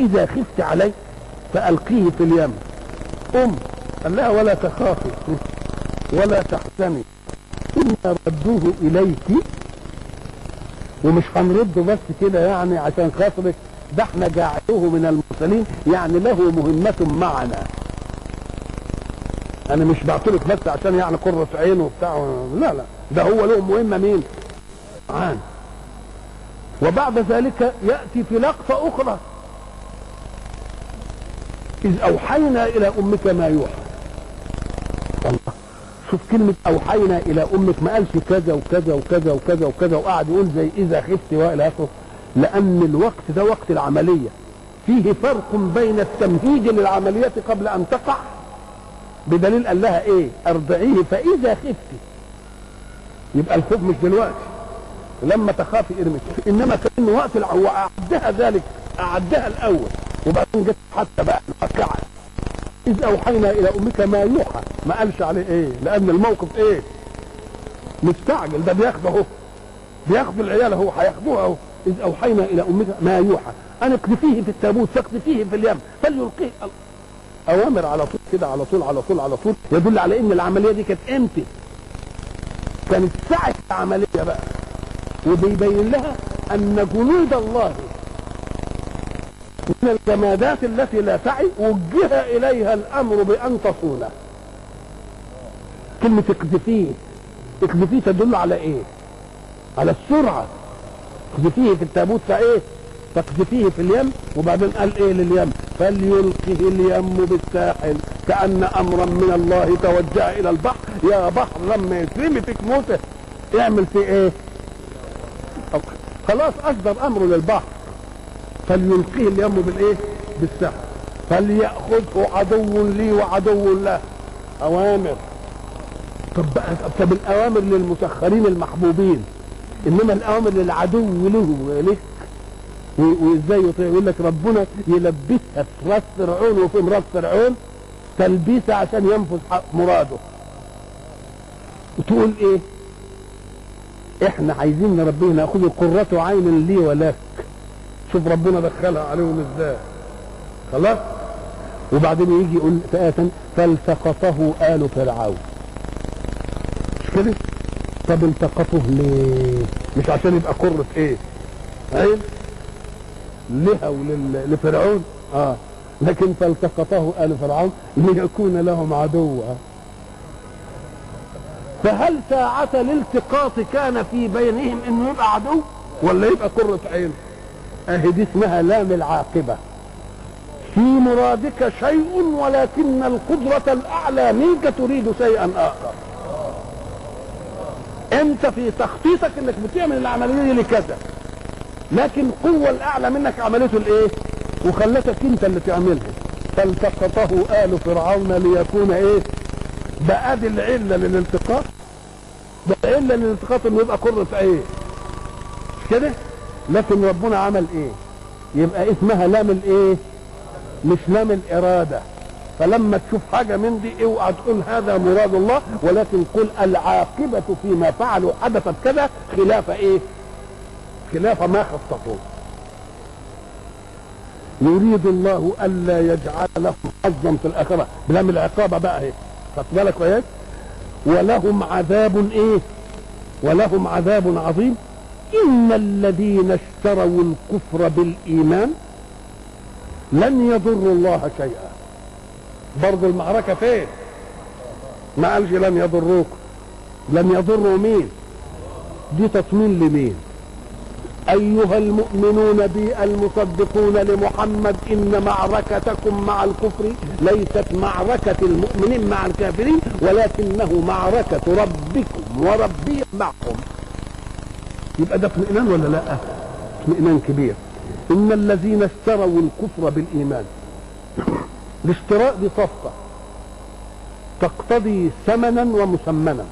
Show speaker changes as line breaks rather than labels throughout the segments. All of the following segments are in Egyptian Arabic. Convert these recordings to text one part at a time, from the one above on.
فاذا خفت عليه فالقيه في اليم ام قال لها ولا تخافي ولا تحزني إنا ردوه إليك ومش هنرده بس كده يعني عشان خاطرك ده احنا جاعلوه من المرسلين يعني له مهمة معنا انا مش بعتلك بس عشان يعني قرة عين وبتاع لا لا ده هو له مهمة مين معانا وبعد ذلك يأتي في لقطة أخرى إذ أوحينا إلى أمك ما يوحى الله شوف كلمة أوحينا إلى أمك ما قالش كذا وكذا وكذا وكذا وكذا وقعد يقول زي إذا خفت وإلى آخره لأن الوقت ده وقت العملية فيه فرق بين التمهيد للعملية قبل أن تقع بدليل قال لها إيه أرضعيه فإذا خفت يبقى الخوف مش دلوقتي لما تخافي ارمي انما كان وقت الع... هو اعدها ذلك اعدها الاول وبعدين جت حتى بقى الواقعه اذ اوحينا الى امك ما يوحى ما قالش عليه ايه لان الموقف ايه مستعجل ده بياخده اهو بياخد العيال اهو هياخدوها اهو اذ اوحينا الى امك ما يوحى ان اقذفيه في التابوت فاقذفيه في اليم فليلقيه اوامر على طول كده على طول على طول على طول يدل على ان العمليه دي كانت امتى كانت ساعه العمليه بقى وبيبين لها ان جنود الله من الجمادات التي لا تعي وجه اليها الامر بان تصونه كلمه اقذفيه اقذفيه تدل على ايه على السرعه اقذفيه في التابوت فايه تقذفيه في اليم وبعدين قال ايه لليم فليلقه اليم بالساحل كان امرا من الله توجه الى البحر يا بحر لما يترمي فيك موته اعمل فيه ايه خلاص اصدر امره للبحر فليلقيه اليم بالايه بالسحر فليأخذه عدو لي وعدو له اوامر طب بقى طب الاوامر للمسخرين المحبوبين انما الاوامر للعدو له لك وازاي يطيع يقول لك ربنا يلبسها في راس فرعون وفي مراد فرعون تلبيسه عشان ينفذ مراده وتقول ايه احنا عايزين ربنا ناخذ قرة عين لي ولك شوف ربنا دخلها عليهم ازاي خلاص وبعدين يجي يقول فآتا فالتقطه آل فرعون مش كده طب التقطه ليه مش عشان يبقى قرة ايه عين لها ولل... لفرعون اه لكن فالتقطه آل فرعون ليكون لهم عدوا فهل ساعة الالتقاط كان في بينهم انه يبقى عدو ولا يبقى قرة عين اهي دي اسمها لام العاقبة في مرادك شيء ولكن القدرة الاعلى منك تريد شيئا اخر انت في تخطيطك انك بتعمل العملية دي لكذا لكن القوة الاعلى منك عملته الايه وخلتك انت اللي تعملها فالتقطه آل فرعون ليكون ايه بقى دي العلة للالتقاط ده العلة للالتقاط انه يبقى قرة عين مش كده لكن ربنا عمل ايه يبقى اسمها لام الايه مش لام الارادة فلما تشوف حاجة من دي اوعى تقول هذا مراد الله ولكن قل العاقبة فيما فعلوا حدثت كذا خلاف ايه خلاف ما خططوه يريد الله الا يجعل لهم حظا في الاخره بلام العقابه بقى اهي خد بالك وياك ولهم عذاب ايه ولهم عذاب عظيم ان الذين اشتروا الكفر بالايمان لن يضروا الله شيئا برضو المعركة فين ما قالش لن يضروكم لن يضروا مين دي تطمين لمين أيها المؤمنون بي المصدقون لمحمد إن معركتكم مع الكفر ليست معركة المؤمنين مع الكافرين ولكنه معركة ربكم وربي معكم يبقى ده اطمئنان ولا لا اطمئنان كبير إن الذين اشتروا الكفر بالإيمان الاشتراء دي صفقة تقتضي ثمنا ومسمنا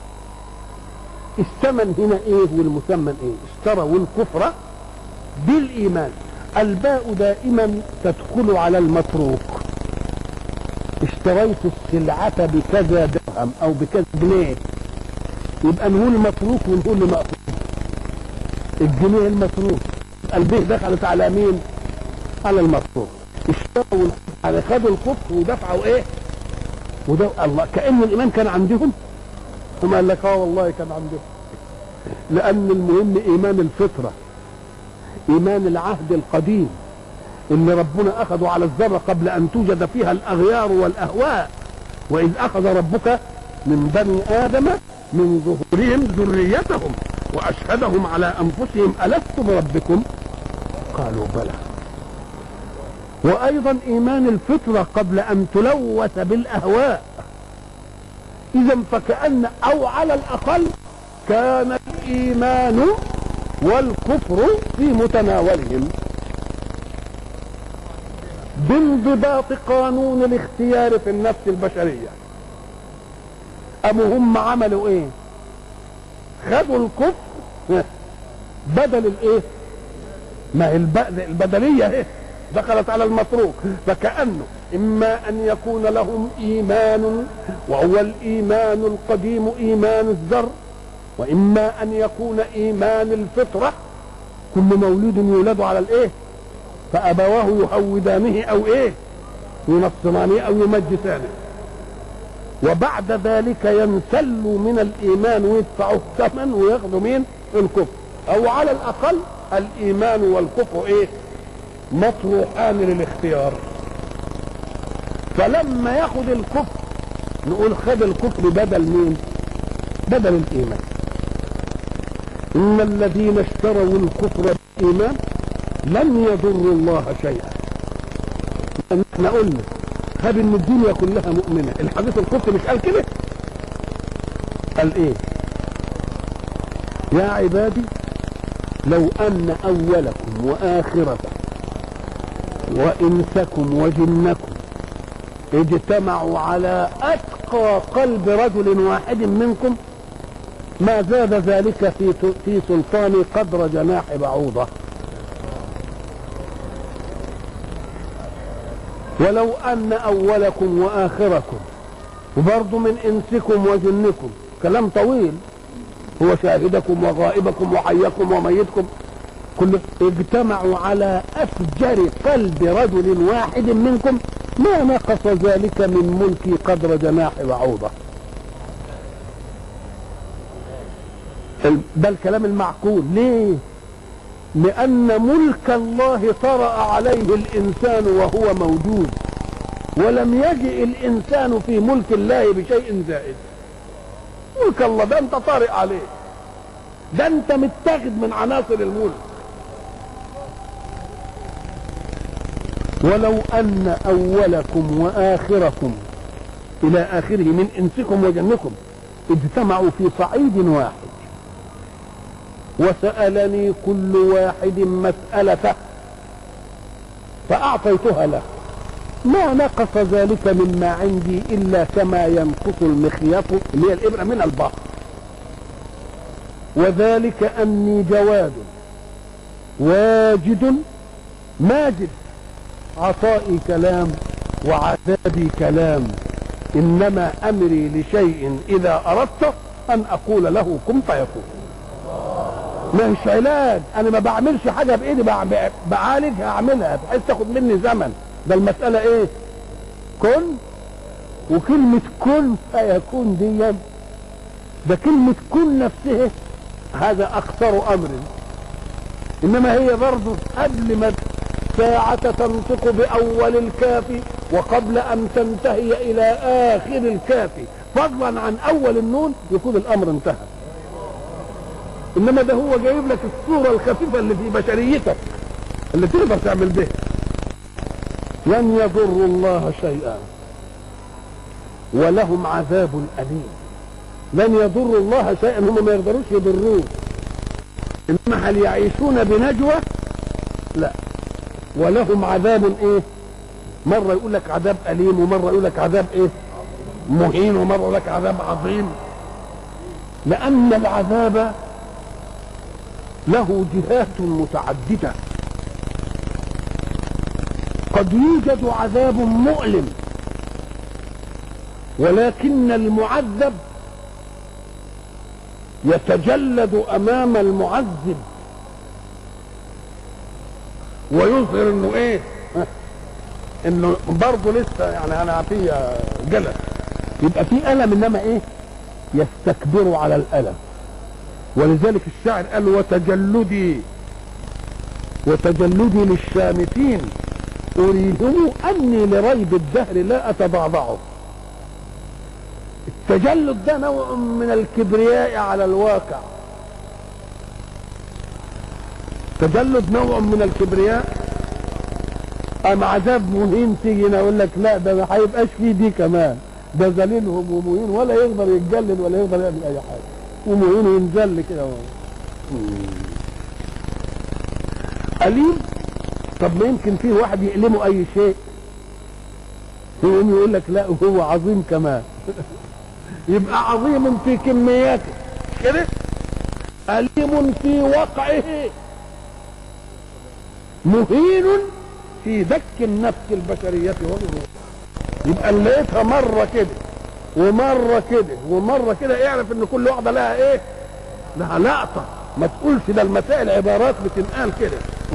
الثمن هنا ايه والمثمن ايه اشتروا الكفر بالايمان الباء دائما تدخل على المتروك اشتريت السلعة بكذا درهم او بكذا جنيه يبقى نقول متروك ونقول مأخوذ الجنيه المتروك البيه دخلت على مين على المطلوب اشتروا الكفر على خدوا الكفر ودفعوا ايه وده الله كأن الإيمان كان عندهم ثم قال لك اه والله كان عندهم لأن المهم إيمان الفطرة إيمان العهد القديم اللي ربنا أخذه على الذرة قبل أن توجد فيها الأغيار والأهواء وإذ أخذ ربك من بني آدم من ظهورهم ذريتهم وأشهدهم على أنفسهم ألست بربكم قالوا بلى وأيضا إيمان الفطرة قبل أن تلوث بالأهواء إذا فكأن أو على الأقل كان الإيمان والكفر في متناولهم بانضباط قانون الاختيار في النفس البشرية أم هم عملوا ايه خدوا الكفر بدل الايه ما هي البدلية ايه دخلت على المتروك فكأنه إما أن يكون لهم إيمان وهو الإيمان القديم إيمان الذر وإما أن يكون إيمان الفطرة كل مولود يولد على الإيه فأبواه يهودانه أو إيه ينصرانه أو يمجسانه وبعد ذلك ينسلوا من الإيمان ويدفعوا الثمن وياخذوا مين الكفر أو على الأقل الإيمان والكفر إيه مطروحان للاختيار فلما ياخد الكفر نقول خد الكفر بدل مين بدل الايمان ان الذين اشتروا الكفر بالايمان لن يضروا الله شيئا احنا قلنا خد ان الدنيا كلها مؤمنه الحديث القدسي مش قال كده قال ايه يا عبادي لو ان اولكم واخركم وانسكم وجنكم اجتمعوا على اتقى قلب رجل واحد منكم ما زاد ذلك في في سلطان قدر جناح بعوضه ولو ان اولكم واخركم وبرضه من انسكم وجنكم كلام طويل هو شاهدكم وغائبكم وحيكم وميتكم كل اجتمعوا على افجر قلب رجل واحد منكم ما نقص ذلك من ملكي قدر جناح بعوضة ده الكلام المعقول ليه لأن ملك الله طرأ عليه الإنسان وهو موجود ولم يجئ الإنسان في ملك الله بشيء زائد ملك الله ده أنت طارئ عليه ده أنت متاخد من عناصر الملك ولو أن أولكم وآخركم إلى آخره من إنسكم وجنكم اجتمعوا في صعيد واحد وسألني كل واحد مسألته فأعطيتها له ما نقص ذلك مما عندي إلا كما ينقص المخيط اللي هي الإبرة من البحر وذلك أني جواد واجد ماجد عطائي كلام وعذابي كلام انما امري لشيء اذا اردت ان اقول له كن فيكون مش علاج انا ما بعملش حاجه بايدي بعالجها اعملها بحيث تاخد مني زمن ده المساله ايه كن وكلمه كن فيكون دي ده كلمه كن نفسها هذا اكثر امر انما هي برضه قبل ما ساعة تنطق بأول الكاف وقبل أن تنتهي إلى آخر الكاف فضلا عن أول النون يكون الأمر انتهى إنما ده هو جايب لك الصورة الخفيفة اللي في بشريتك اللي تقدر تعمل بها لن يضروا الله شيئا ولهم عذاب أليم لن يضروا الله شيئا هم ما يقدروش يضروه إنما هل يعيشون بنجوى لا ولهم عذاب ايه مرة يقول لك عذاب أليم ومرة يقول لك عذاب ايه مهين ومرة يقول لك عذاب عظيم لأن العذاب له جهات متعددة قد يوجد عذاب مؤلم ولكن المعذب يتجلد أمام المعذب ويظهر انه ايه انه برضه لسه يعني انا في جلس يبقى في الم انما ايه يستكبروا على الالم ولذلك الشاعر قال وتجلدي وتجلدي للشامتين أريهم أني لريب الدهر لا أتضعضعه التجلد ده نوع من الكبرياء على الواقع تجلد نوع من الكبرياء أم عذاب مهين تيجي أقول لك لا ده ما هيبقاش فيه دي كمان ده ذليلهم ومهين ولا يقدر يتجلد ولا يقدر يعمل أي حاجة ومهين وينزل كده أليم طب ما يمكن فيه واحد يألمه أي شيء يقوم يقول لك لا هو عظيم كمان يبقى عظيم في كمياته كده أليم في وقعه مهين في دك النفس البشرية وغيره يبقى اللي لقيتها مرة كده ومرة كده ومرة كده اعرف ان كل واحدة لها ايه لها لقطة ما تقولش ده المسائل عبارات بتنقال كده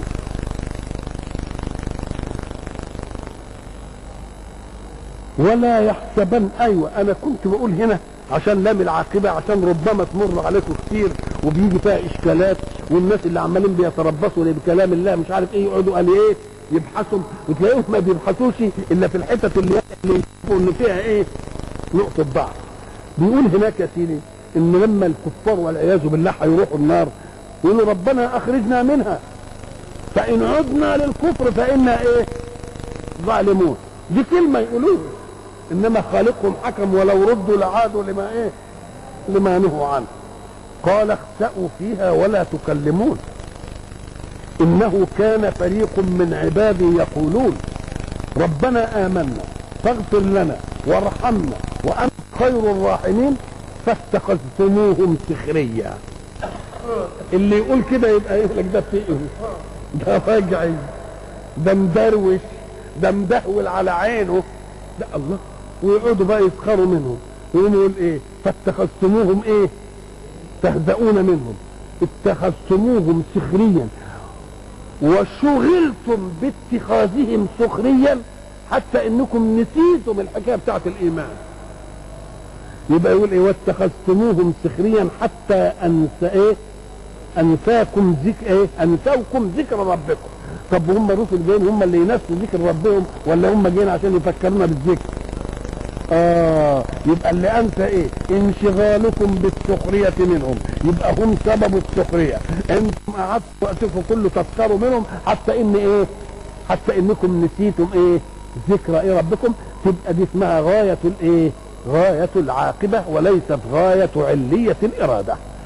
ولا يحسبن ايوه انا كنت بقول هنا عشان لام العاقبه عشان ربما تمر عليكم كتير وبيجي فيها اشكالات والناس اللي عمالين بيتربصوا بكلام الله مش عارف ايه يقعدوا قال ايه يبحثوا وتلاقيهم ما بيبحثوش الا في الحتت اللي اللي يشوفوا ان فيها ايه نقطه ضعف بيقول هناك يا سيدي ان لما الكفار والعياذ بالله هيروحوا النار يقولوا ربنا اخرجنا منها فان عدنا للكفر فانا ايه ظالمون دي كلمه يقولوها انما خالقهم حكم ولو ردوا لعادوا لما ايه لما نهوا عنه قال اخسأوا فيها ولا تكلمون انه كان فريق من عبادي يقولون ربنا امنا فاغفر لنا وارحمنا وانت خير الراحمين فاتخذتموهم سخريا اللي يقول كده يبقى يقول لك ده فقه ده راجعي ده مدروش ده مدهول على عينه ده الله ويقعدوا بقى يسخروا منهم يقوم يقول ايه فاتخذتموهم ايه تهدؤون منهم اتخذتموهم سخريا وشغلتم باتخاذهم سخريا حتى انكم نسيتم الحكايه بتاعت الايمان يبقى يقول ايه واتخذتموهم سخريا حتى انسى ايه انساكم ذكر ايه انساكم ذكر ربكم طب هم الرسل جايين هم اللي ينسوا ذكر ربهم ولا هم جايين عشان يفكرونا بالذكر اه يبقى اللي انت ايه انشغالكم بالسخرية منهم يبقى هم سبب السخرية انتم قعدتوا وقتكم كله تذكروا منهم حتى ان ايه حتى انكم نسيتم ايه ذكر ايه ربكم تبقى دي اسمها غاية الايه غاية العاقبة وليست غاية علية الارادة